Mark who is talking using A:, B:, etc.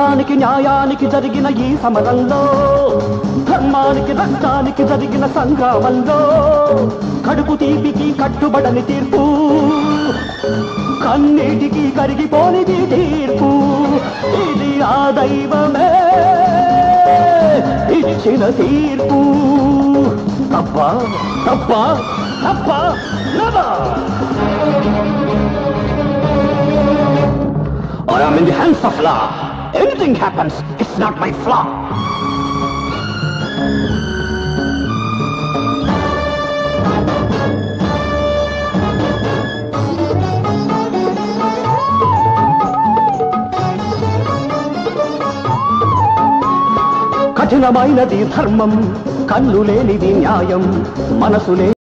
A: సత్యానికి న్యాయానికి జరిగిన ఈ సమరంలో ధర్మానికి రక్తానికి జరిగిన సంగ్రామంలో కడుపు తీపికి కట్టుబడని తీర్పు కన్నీటికి కరిగిపోనిది తీర్పు ఇది ఆ దైవమే ఇచ్చిన తీర్పు తప్ప తప్ప తప్ప never. I am in the hands of law. Anything happens, it's not my flaw. కఠినమైనది ధర్మం కన్ను లేనిది న్యాయం మనసు లేని